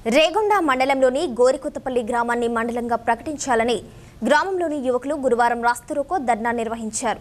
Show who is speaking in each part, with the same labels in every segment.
Speaker 1: రేగొండ మండలంలోని గోరికొత్తపల్లి గ్రామాన్ని మండలంగా ప్రకటించాలని గ్రామంలోని యువకులు గురువారం రాస్తరోకో ధర్నా నిర్వహించారు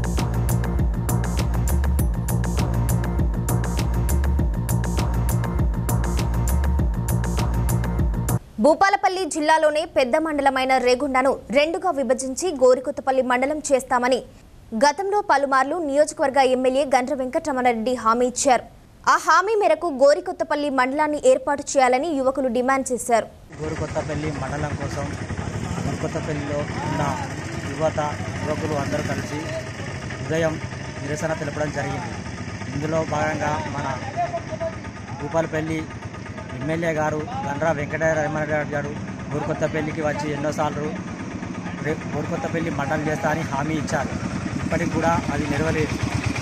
Speaker 1: భూపాలపల్లి జిల్లాలోనే పెద్ద మండలమైన రేగొండను రెండుగా విభజించి గోరికొత్తపల్లి మండలం చేస్తామని గతంలో పలుమార్లు నియోజకవర్గ ఎమ్మెల్యే గండ్ర వెంకటరమణారెడ్డి హామీ ఇచ్చారు ఆ హామీ మేరకు గోరికొత్తపల్లి మండలాన్ని ఏర్పాటు చేయాలని యువకులు డిమాండ్ చేశారు
Speaker 2: గోరుకొత్తపల్లి మండలం కోసం గోరుకొత్తపల్లిలో ఉన్న యువత యువకులు అందరూ కలిసి ఉదయం నిరసన తెలపడం జరిగింది ఇందులో భాగంగా మన భూపాలపల్లి ఎమ్మెల్యే గారు గండ్రా వెంకటరమణారెడ్డి గారు గోరుకొత్తపల్లికి వచ్చి ఎన్నోసార్లు రే గోరుకొత్తపల్లి మండలం చేస్తా అని హామీ ఇచ్చారు ఇప్పటికి కూడా అది నెరవేలేదు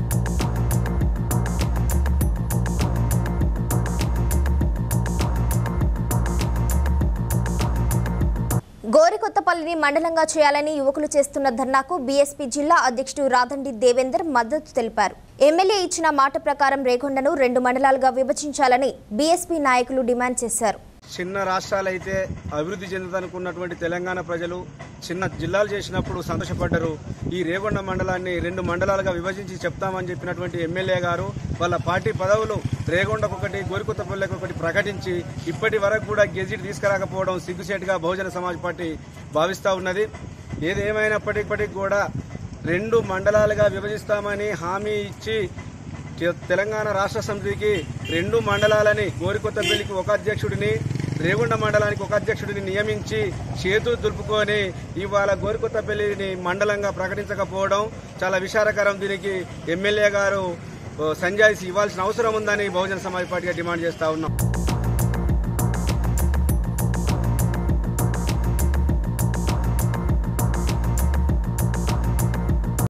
Speaker 1: గోరికొత్తపల్లిని మండలంగా చేయాలని యువకులు చేస్తున్న ధర్నాకు బీఎస్పీ జిల్లా అధ్యక్షుడు రాదండి దేవేందర్ మద్దతు తెలిపారు ఎమ్మెల్యే ఇచ్చిన మాట ప్రకారం రేగొండను రెండు మండలాలుగా విభజించాలని బీఎస్పీ నాయకులు డిమాండ్ చేశారు
Speaker 3: చిన్న రాష్ట్రాలైతే అభివృద్ధి చెందుతనుకున్నటువంటి తెలంగాణ ప్రజలు చిన్న జిల్లాలు చేసినప్పుడు సంతోషపడ్డారు ఈ రేగొండ మండలాన్ని రెండు మండలాలుగా విభజించి చెప్తామని చెప్పినటువంటి ఎమ్మెల్యే గారు వాళ్ళ పార్టీ పదవులు రేగొండకు ఒకటి గోరికొత్తపల్లికి ఒకటి ప్రకటించి ఇప్పటి వరకు కూడా గెజిట్ తీసుకురాకపోవడం సిగ్గుసేటుగా బహుజన సమాజ్ పార్టీ భావిస్తూ ఉన్నది ఏది ఏమైనప్పటికీ కూడా రెండు మండలాలుగా విభజిస్తామని హామీ ఇచ్చి తె- తెలంగాణ రాష్ట్ర సమితికి రెండు మండలాలని గోరికొత్తపల్లికి ఒక అధ్యక్షుడిని రేగుండ మండలానికి ఒక అధ్యక్షుడిని నియమించి చేతులు దులుపుకొని ఇవాళ గోరికొత్తపల్లిని మండలంగా ప్రకటించకపోవడం చాలా విచారకరం దీనికి ఎమ్మెల్యే గారు ఓ, సంజాయిషి ఇవ్వాల్సిన అవసరం ఉందని బహుజన సమాజ్ పార్టీగా డిమాండ్ చేస్తా ఉన్నాం